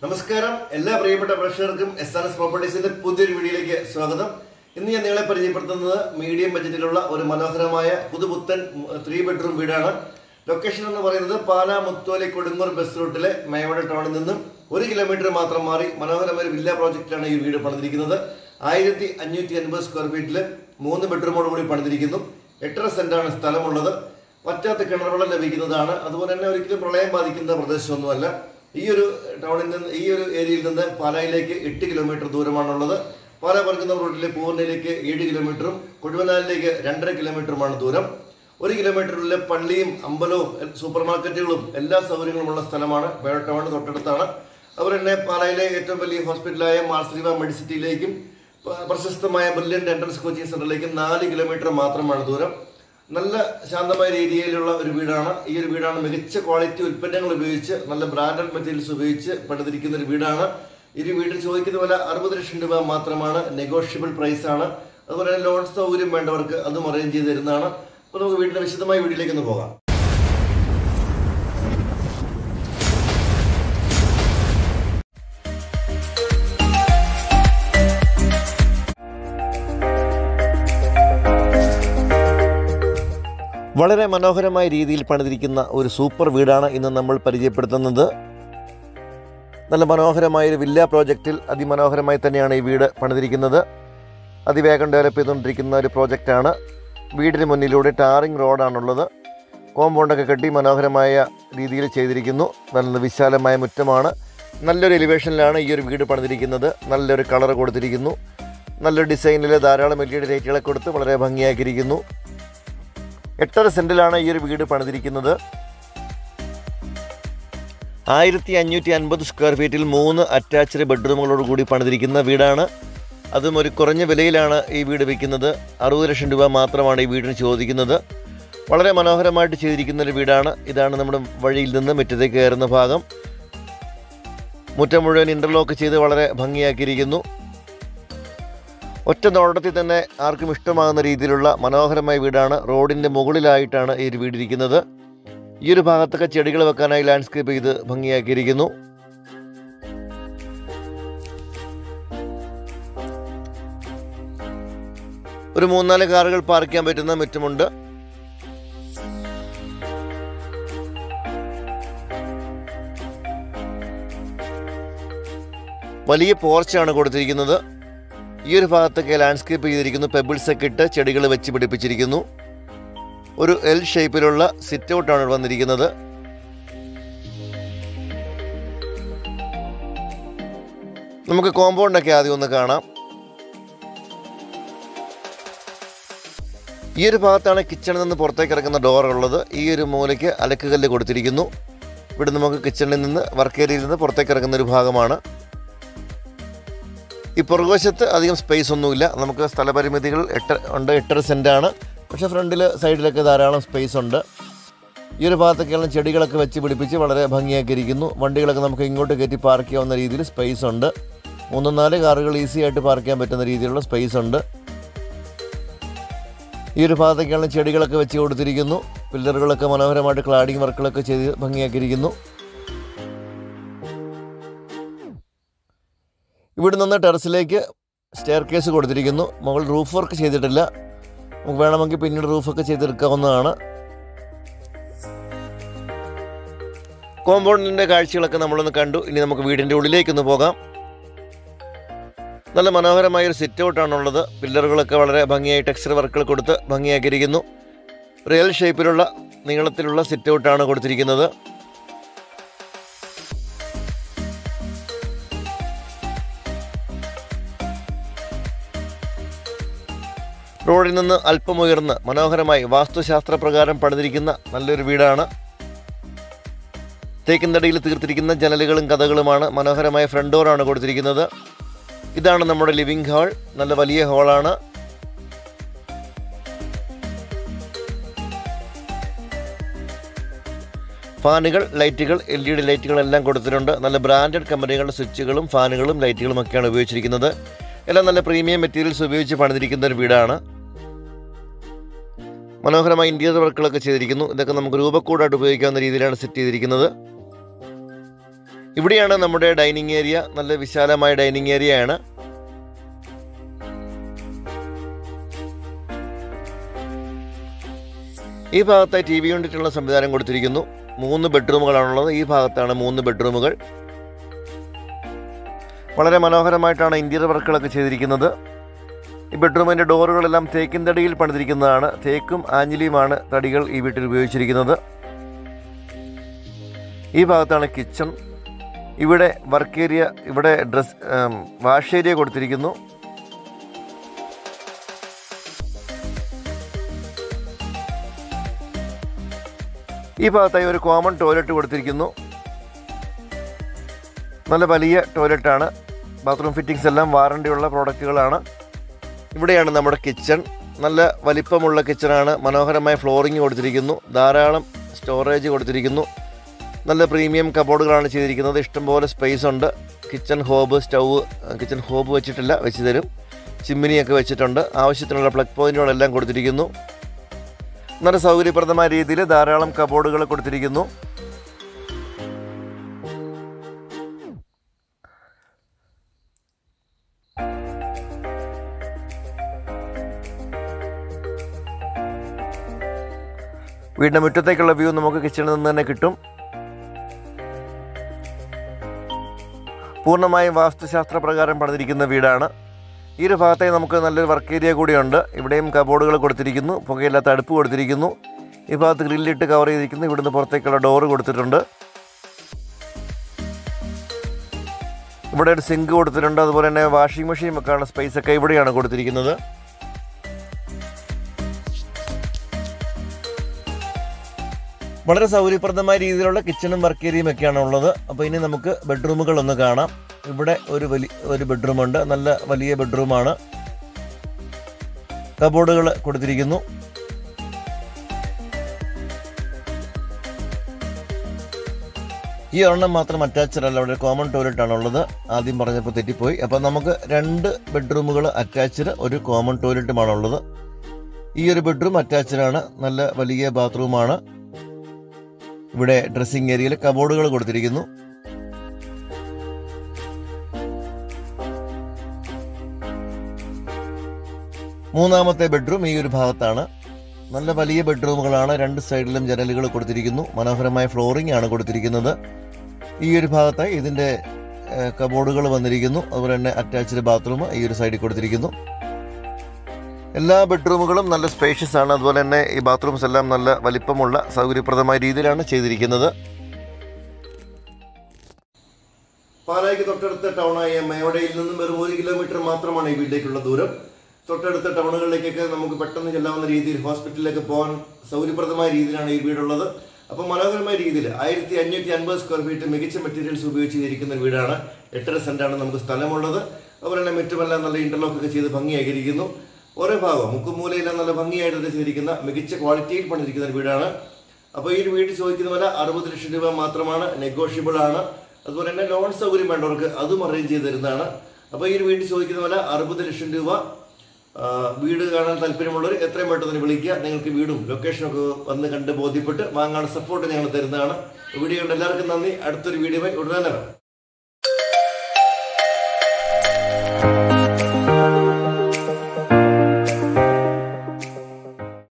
നമസ്കാരം എല്ലാ പ്രിയപ്പെട്ട പ്രേക്ഷകർക്കും എസ് ആർ എസ് പ്രോപ്പർട്ടീസിന്റെ പുതിയൊരു വീഡിയോയിലേക്ക് സ്വാഗതം ഇന്ന് ഞാൻ നിങ്ങളെ പരിചയപ്പെടുത്തുന്നത് മീഡിയം ബജറ്റിലുള്ള ഒരു മനോഹരമായ പുതുപുത്തൻ ത്രീ ബെഡ്റൂം വീടാണ് ലൊക്കേഷൻ എന്ന് പറയുന്നത് പാലാ മുത്തോലി കൊടുങ്ങൂർ ബസ് റൂട്ടിലെ മേവട ടൗണിൽ നിന്നും ഒരു കിലോമീറ്റർ മാത്രം മാറി മനോഹരമായ ഒരു വില്ല പ്രോജക്റ്റിലാണ് ഈ വീട് പണിതിരിക്കുന്നത് ആയിരത്തി അഞ്ഞൂറ്റി അൻപത് സ്ക്വയർ ഫീറ്റിൽ മൂന്ന് ബെഡ്റൂമോട് കൂടി പണിതിരിക്കുന്നു എട്ടര സെന്റാണ് സ്ഥലമുള്ളത് പറ്റാത്ത കിണറുവെള്ളം ലഭിക്കുന്നതാണ് അതുപോലെ തന്നെ ഒരിക്കലും പ്രളയം ബാധിക്കുന്ന പ്രദേശമൊന്നുമല്ല ഈ ഒരു ടൗണിൽ നിന്ന് ഈ ഒരു ഏരിയയിൽ നിന്ന് പാലായിലേക്ക് എട്ട് കിലോമീറ്റർ ദൂരമാണുള്ളത് പാല പറക്കുന്ന റൂട്ടിലെ പൂർണ്ണയിലേക്ക് ഏഴ് കിലോമീറ്ററും കൊഴുവനാലിലേക്ക് രണ്ടര കിലോമീറ്ററുമാണ് ദൂരം ഒരു കിലോമീറ്ററിലെ പള്ളിയും അമ്പലവും എൽ- സൂപ്പർ മാർക്കറ്റുകളും എല്ലാ സൗകര്യങ്ങളുമുള്ള സ്ഥലമാണ് വേഴ ടൗൺ തൊട്ടടുത്താണ് അതുപോലെ തന്നെ പാലായിലെ ഏറ്റവും വലിയ ഹോസ്പിറ്റലായ മാർശ്രീവ മെഡിസിറ്റിയിലേക്കും പ- പ്രശസ്തമായ ബ്രില്യൻ്റ് എൻട്രൻസ് കോച്ചിങ് സെന്ററിലേക്കും നാല് കിലോമീറ്റർ മാത്രമാണ് ദൂരം നല്ല ശാന്തമായ രീതിയിലുള്ള ഒരു വീടാണ് ഈ ഒരു വീടാണ് മികച്ച ക്വാളിറ്റി ഉൽപ്പന്നങ്ങൾ ഉപയോഗിച്ച് നല്ല ബ്രാൻഡഡ് മെറ്റീരിയൽസ് ഉപയോഗിച്ച് പണിതിരിക്കുന്ന ഒരു വീടാണ് ഈ ഒരു വീട്ടിൽ ചോദിക്കുന്ന വില അറുപത് ലക്ഷം രൂപ മാത്രമാണ് നെഗോഷ്യബിൾ പ്രൈസ് ആണ് അതുപോലെ തന്നെ ലോൺ സൗകര്യം വേണ്ടവർക്ക് അതും അറേഞ്ച് ചെയ്ത് തരുന്നതാണ് അപ്പോൾ നമുക്ക് വീടിന്റെ വിശദമായ വീഡിയോയിലേക്ക് ഒന്ന് പോകാം വളരെ മനോഹരമായ രീതിയിൽ പണിതിരിക്കുന്ന ഒരു സൂപ്പർ വീടാണ് ഇന്ന് നമ്മൾ പരിചയപ്പെടുത്തുന്നത് നല്ല മനോഹരമായ ഒരു വില്ല പ്രോജക്റ്റിൽ അതിമനോഹരമായി തന്നെയാണ് ഈ വീട് പണിതിരിക്കുന്നത് അതിവേഗം ഡെവലപ്പ് ചെയ്തുകൊണ്ടിരിക്കുന്ന ഒരു പ്രോജക്റ്റാണ് വീടിന് മുന്നിലൂടെ ടാറിംഗ് റോഡാണുള്ളത് കോമ്പൗണ്ടൊക്കെ കെട്ടി മനോഹരമായ രീതിയിൽ ചെയ്തിരിക്കുന്നു നല്ല വിശാലമായ മുറ്റമാണ് നല്ലൊരു എലിവേഷനിലാണ് ഈ ഒരു വീട് പണിതിരിക്കുന്നത് നല്ലൊരു കളർ കൊടുത്തിരിക്കുന്നു നല്ലൊരു ഡിസൈനിൽ ധാരാളം എൽ ഇ ഡി ലൈറ്റുകളെ കൊടുത്ത് വളരെ ഭംഗിയാക്കിയിരിക്കുന്നു എട്ടര സെന്റിലാണ് ഈ ഒരു വീട് പണിതിരിക്കുന്നത് ആയിരത്തി അഞ്ഞൂറ്റി അൻപത് സ്ക്വയർ ഫീറ്റിൽ മൂന്ന് അറ്റാച്ച്ഡ് ബെഡ്റൂമുകളോട് കൂടി പണിതിരിക്കുന്ന വീടാണ് അതും ഒരു കുറഞ്ഞ വിലയിലാണ് ഈ വീട് വിൽക്കുന്നത് അറുപത് ലക്ഷം രൂപ മാത്രമാണ് ഈ വീടിന് ചോദിക്കുന്നത് വളരെ മനോഹരമായിട്ട് ചെയ്തിരിക്കുന്ന ഒരു വീടാണ് ഇതാണ് നമ്മുടെ വഴിയിൽ നിന്ന് മുറ്റത്തേക്ക് കയറുന്ന ഭാഗം മുറ്റം മുഴുവൻ ഇൻ്റർലോക്ക് ചെയ്ത് വളരെ ഭംഗിയാക്കിയിരിക്കുന്നു ഒറ്റ നോട്ടത്തിൽ തന്നെ ആർക്കും ഇഷ്ടമാകുന്ന രീതിയിലുള്ള മനോഹരമായ വീടാണ് റോഡിൻ്റെ മുകളിലായിട്ടാണ് ഈ ഒരു വീടിരിക്കുന്നത് ഈ ഒരു ഭാഗത്തൊക്കെ ചെടികൾ വെക്കാനായി ലാൻഡ്സ്കേപ്പ് ചെയ്ത് ഭംഗിയാക്കിയിരിക്കുന്നു ഒരു മൂന്നാല് കാറുകൾ പാർക്ക് ചെയ്യാൻ പറ്റുന്ന മുറ്റമുണ്ട് വലിയ പോർച്ചാണ് കൊടുത്തിരിക്കുന്നത് ഈ ഒരു ഭാഗത്തൊക്കെ ലാൻഡ്സ്കേപ്പ് ചെയ്തിരിക്കുന്നു പെബിൾസ് ഒക്കെ ഇട്ട് ചെടികൾ വെച്ച് പിടിപ്പിച്ചിരിക്കുന്നു ഒരു എൽ ഷേപ്പിലുള്ള സിറ്റ് ഔട്ടാണ് വന്നിരിക്കുന്നത് നമുക്ക് കോമ്പൗണ്ടൊക്കെ ആദ്യം ഒന്ന് കാണാം ഈ ഒരു ഭാഗത്താണ് കിച്ചണിൽ നിന്ന് പുറത്തേക്ക് ഇറങ്ങുന്ന ഡോർ ഉള്ളത് ഈ ഒരു മൂലയ്ക്ക് അലക്കുകല്ല് കൊടുത്തിരിക്കുന്നു ഇവിടെ നമുക്ക് കിച്ചണിൽ നിന്ന് വർക്ക് ഏരിയയിൽ നിന്ന് പുറത്തേക്ക് ഇറങ്ങുന്ന ഒരു ഭാഗമാണ് ഈ പുറകുവശത്ത് അധികം സ്പേസ് ഒന്നുമില്ല നമുക്ക് സ്ഥലപരിമിതികൾ എട്ട് ഉണ്ട് എട്ടര സെൻറ്റാണ് പക്ഷേ ഫ്രണ്ടിൽ സൈഡിലൊക്കെ ധാരാളം സ്പേസ് ഉണ്ട് ഈ ഒരു ഭാഗത്തൊക്കെയുള്ള ചെടികളൊക്കെ വെച്ച് പിടിപ്പിച്ച് വളരെ ഭംഗിയാക്കിയിരിക്കുന്നു വണ്ടികളൊക്കെ നമുക്ക് ഇങ്ങോട്ട് കയറ്റി പാർക്ക് ചെയ്യാവുന്ന രീതിയിൽ സ്പേസ് ഉണ്ട് മൂന്ന് നാല് കാറുകൾ ഈസി ആയിട്ട് പാർക്ക് ചെയ്യാൻ പറ്റുന്ന രീതിയിലുള്ള സ്പേസ് ഉണ്ട് ഈ ഒരു ഭാഗത്തൊക്കെയാണ് ചെടികളൊക്കെ വെച്ച് കൊടുത്തിരിക്കുന്നു പില്ലറുകളൊക്കെ മനോഹരമായിട്ട് ക്ലാഡിങ് വർക്കുകളൊക്കെ ചെയ്ത് ഭംഗിയാക്കിയിരിക്കുന്നു ഇവിടെ നിന്ന് ടെറസിലേക്ക് സ്റ്റെയർ കേസ് കൊടുത്തിരിക്കുന്നു മുകൾ റൂഫ് വർക്ക് ചെയ്തിട്ടില്ല നമുക്ക് വേണമെങ്കിൽ പിന്നീട് റൂഫൊക്കെ ചെയ്തെടുക്കാവുന്നതാണ് കോമ്പൗണ്ടിൻ്റെ കാഴ്ചകളൊക്കെ നമ്മളൊന്ന് കണ്ടു ഇനി നമുക്ക് വീടിൻ്റെ ഉള്ളിലേക്കൊന്ന് പോകാം നല്ല മനോഹരമായ ഒരു സിറ്റ് ഔട്ടാണുള്ളത് പില്ലറുകളൊക്കെ വളരെ ഭംഗിയായി ടെക്സ്ചർ വർക്കുകൾ കൊടുത്ത് ഭംഗിയാക്കിയിരിക്കുന്നു റിയൽ ഷേപ്പിലുള്ള നീളത്തിലുള്ള സിറ്റ് ഔട്ടാണ് കൊടുത്തിരിക്കുന്നത് റോഡിൽ നിന്ന് അല്പം ഉയർന്ന് മനോഹരമായി വാസ്തുശാസ്ത്ര പ്രകാരം പണിതിരിക്കുന്ന നല്ലൊരു വീടാണ് തേക്കിൻതടിയിൽ തീർത്തിരിക്കുന്ന ജനലുകളും കഥകളുമാണ് മനോഹരമായ ഫ്രണ്ട് ഡോറാണ് കൊടുത്തിരിക്കുന്നത് ഇതാണ് നമ്മുടെ ലിവിംഗ് ഹാൾ നല്ല വലിയ ഹാളാണ് ഫാനുകൾ ലൈറ്റുകൾ എൽ ഇ ഡി ലൈറ്റുകളെല്ലാം കൊടുത്തിട്ടുണ്ട് നല്ല ബ്രാൻഡഡ് കമ്പനികളുടെ സ്വിച്ചുകളും ഫാനുകളും ലൈറ്റുകളും ഒക്കെയാണ് ഉപയോഗിച്ചിരിക്കുന്നത് എല്ലാം നല്ല പ്രീമിയം മെറ്റീരിയൽസ് ഉപയോഗിച്ച് പണിതിരിക്കുന്ന ഒരു വീടാണ് മനോഹരമായ ഇൻറ്റീരിയർ വർക്കുകളൊക്കെ ചെയ്തിരിക്കുന്നു ഇതൊക്കെ നമുക്ക് രൂപക്കൂടായിട്ട് ഉപയോഗിക്കാവുന്ന രീതിയിലാണ് സെറ്റ് ചെയ്തിരിക്കുന്നത് ഇവിടെയാണ് നമ്മുടെ ഡൈനിങ് ഏരിയ നല്ല വിശാലമായ ഡൈനിങ് ഏരിയ ആണ് ഈ ഭാഗത്തായി ടി വി യൂണിറ്റുള്ള സംവിധാനം കൊടുത്തിരിക്കുന്നു മൂന്ന് ബെഡ്റൂമുകളാണുള്ളത് ഈ ഭാഗത്താണ് മൂന്ന് ബെഡ്റൂമുകൾ വളരെ മനോഹരമായിട്ടാണ് ഇന്റീരിയർ വർക്കുകളൊക്കെ ചെയ്തിരിക്കുന്നത് ഈ ബെഡ്റൂമിൻ്റെ ഡോറുകളെല്ലാം തേക്കിൻ തടിയിൽ പണിതിരിക്കുന്നതാണ് തേക്കും ആഞ്ഞിലിയുമാണ് തടികൾ ഈ വീട്ടിൽ ഉപയോഗിച്ചിരിക്കുന്നത് ഈ ഭാഗത്താണ് കിച്ചൺ ഇവിടെ വർക്ക് ഏരിയ ഇവിടെ ഡ്രസ് വാഷ് ഏരിയ കൊടുത്തിരിക്കുന്നു ഈ ഭാഗത്തായി ഒരു കോമൺ ടോയ്ലറ്റ് കൊടുത്തിരിക്കുന്നു നല്ല വലിയ ടോയ്ലറ്റാണ് ബാത്റൂം ഫിറ്റിങ്സ് എല്ലാം വാറണ്ടിയുള്ള പ്രോഡക്റ്റുകളാണ് ഇവിടെയാണ് നമ്മുടെ കിച്ചൺ നല്ല വലിപ്പമുള്ള കിച്ചണാണ് മനോഹരമായ ഫ്ലോറിങ് കൊടുത്തിരിക്കുന്നു ധാരാളം സ്റ്റോറേജ് കൊടുത്തിരിക്കുന്നു നല്ല പ്രീമിയം കബോർഡുകളാണ് ചെയ്തിരിക്കുന്നത് ഇഷ്ടംപോലെ സ്പേസ് ഉണ്ട് kitchen hob stove kitchen hob വെച്ചിട്ടില്ല വെച്ച് തരും ചിമ്മിനിയൊക്കെ വെച്ചിട്ടുണ്ട് ആവശ്യത്തിനുള്ള പ്ലഗ് പോയിന്റുകളെല്ലാം കൊടുത്തിരിക്കുന്നു നല്ല സൗകര്യപ്രദമായ രീതിയിൽ ധാരാളം കബോർഡുകൾ കൊടുത്തിരിക്കുന്നു വീടിൻ്റെ മുറ്റത്തേക്കുള്ള വ്യൂ നമുക്ക് കിച്ചണിൽ നിന്ന് തന്നെ കിട്ടും പൂർണ്ണമായും വാസ്തുശാസ്ത്ര പ്രകാരം പണിതിരിക്കുന്ന വീടാണ് ഈ ഒരു ഭാഗത്തായി നമുക്ക് നല്ലൊരു വർക്ക് ഏരിയ കൂടിയുണ്ട് ഇവിടെയും കബോർഡുകൾ കൊടുത്തിരിക്കുന്നു പുകയില്ലാത്ത അടുപ്പ് കൊടുത്തിരിക്കുന്നു ഈ ഭാഗത്ത് ഗ്രില്ലിട്ട് കവർ ചെയ്തിരിക്കുന്നു ഇവിടുന്ന് പുറത്തേക്കുള്ള ഡോറ് കൊടുത്തിട്ടുണ്ട് ഇവിടെ ഒരു സിങ്ക് കൊടുത്തിട്ടുണ്ട് അതുപോലെ തന്നെ വാഷിംഗ് മെഷീൻ വെക്കാനുള്ള സ്പേസ് ഒക്കെ ഇവിടെയാണ് കൊടുത്തിരിക്കുന്നത് വളരെ സൗകര്യപ്രദമായ രീതിയിലുള്ള കിച്ചണും വർക്ക് ഏരിയയും ഒക്കെയാണ് ഉള്ളത് അപ്പോൾ ഇനി നമുക്ക് ബെഡ്റൂമുകൾ ഒന്ന് കാണാം ഇവിടെ ഒരു വലിയ ഒരു ബെഡ്റൂമുണ്ട് നല്ല വലിയ ബെഡ്റൂമാണ് കബോർഡുകൾ കൊടുത്തിരിക്കുന്നു ഈ ഒരെണ്ണം മാത്രം അറ്റാച്ച്ഡ് അല്ല അവിടെ കോമൺ ടോയ്ലറ്റ് ആണ് ഉള്ളത് ആദ്യം പറഞ്ഞപ്പോൾ തെറ്റിപ്പോയി അപ്പോൾ നമുക്ക് രണ്ട് ബെഡ്റൂമുകൾ അറ്റാച്ച്ഡ് ഒരു കോമൺ ടോയ്ലറ്റുമാണ് ഉള്ളത് ഈ ഒരു ബെഡ്റൂം അറ്റാച്ച്ഡ് ആണ് നല്ല വലിയ ബാത്റൂമാണ് ഇവിടെ ഡ്രസ്സിംഗ് ഏരിയയിൽ കബോർഡുകൾ കൊടുത്തിരിക്കുന്നു മൂന്നാമത്തെ ബെഡ്റൂം ഈ ഒരു ഭാഗത്താണ് നല്ല വലിയ ബെഡ്റൂമുകളാണ് രണ്ട് സൈഡിലും ജനലുകൾ കൊടുത്തിരിക്കുന്നു മനോഹരമായ ഫ്ലോറിംഗ് ആണ് കൊടുത്തിരിക്കുന്നത് ഈ ഒരു ഭാഗത്തായി ഇതിന്റെ കബോർഡുകൾ വന്നിരിക്കുന്നു അതുപോലെ തന്നെ അറ്റാച്ച്ഡ് ബാത്റൂം ഈ ഒരു സൈഡിൽ കൊടുത്തിരിക്കുന്നു എല്ലാ ബെഡ്റൂമുകളും നല്ല സ്പേഷ്യസ് ആണ് അതുപോലെ തന്നെ ഈ ബാത്റൂംസ് എല്ലാം നല്ല വലിപ്പമുള്ള സൗകര്യപ്രദമായ രീതിയിലാണ് ചെയ്തിരിക്കുന്നത് പാലായ്ക്ക് തൊട്ടടുത്ത ടൗണായ മേവടയിൽ നിന്നും വെറും ഒരു കിലോമീറ്റർ മാത്രമാണ് ഈ വീട്ടിലേക്കുള്ള ദൂരം തൊട്ടടുത്ത ടൗണുകളിലേക്കൊക്കെ നമുക്ക് പെട്ടെന്ന് ചെല്ലാവുന്ന രീതിയിൽ ഹോസ്പിറ്റലിലേക്ക് പോകാൻ സൗകര്യപ്രദമായ രീതിയിലാണ് ഈ വീടുള്ളത് അപ്പോൾ മനോഹരമായ രീതിയിൽ ആയിരത്തി അഞ്ഞൂറ്റി അൻപത് സ്ക്വയർ ഫീറ്റ് മികച്ച മെറ്റീരിയൽസ് ഉപയോഗിച്ച് ചെയ്തിരിക്കുന്ന ഒരു വീടാണ് എട്ടര സെന്റാണ് നമുക്ക് സ്ഥലമുള്ളത് അതുപോലെ തന്നെ മറ്റുമെല്ലാം നല്ല ഇന്റർലോക്ക് ഒക്കെ ചെയ്ത് ഭംഗിയാക്കിയിരിക്കുന്നു ഓരോ ഭാഗവും മുക്കുമൂലയെല്ലാം നല്ല ഭംഗിയായിട്ട് ചെയ്തിരിക്കുന്ന മികച്ച ക്വാളിറ്റിയിൽ പണിതിരിക്കുന്ന ഒരു വീടാണ് അപ്പോൾ ഈ ഒരു വീട് ചോദിക്കുന്ന വില അറുപത് ലക്ഷം രൂപ മാത്രമാണ് നെഗോഷ്യബിൾ ആണ് അതുപോലെ തന്നെ ലോൺ സൗകര്യം വേണ്ടവർക്ക് അതും അറേഞ്ച് ചെയ്ത് തരുന്നതാണ് അപ്പോൾ ഈ ഒരു വീട് ചോദിക്കുന്ന വില അറുപത് ലക്ഷം രൂപ ആ, വീട് കാണാൻ താല്പര്യമുള്ളവർ എത്രയും പെട്ടെന്ന് വിളിക്കുക നിങ്ങൾക്ക് വീടും ലൊക്കേഷനൊക്കെ വന്ന് കണ്ട് ബോധ്യപ്പെട്ട് വാങ്ങാൻ സപ്പോർട്ട് ഞങ്ങൾ തരുന്നതാണ് വീഡിയോ കണ്ട എല്ലാവർക്കും നന്ദി അടുത്തൊരു വീഡിയോ ഉടനെ വരാം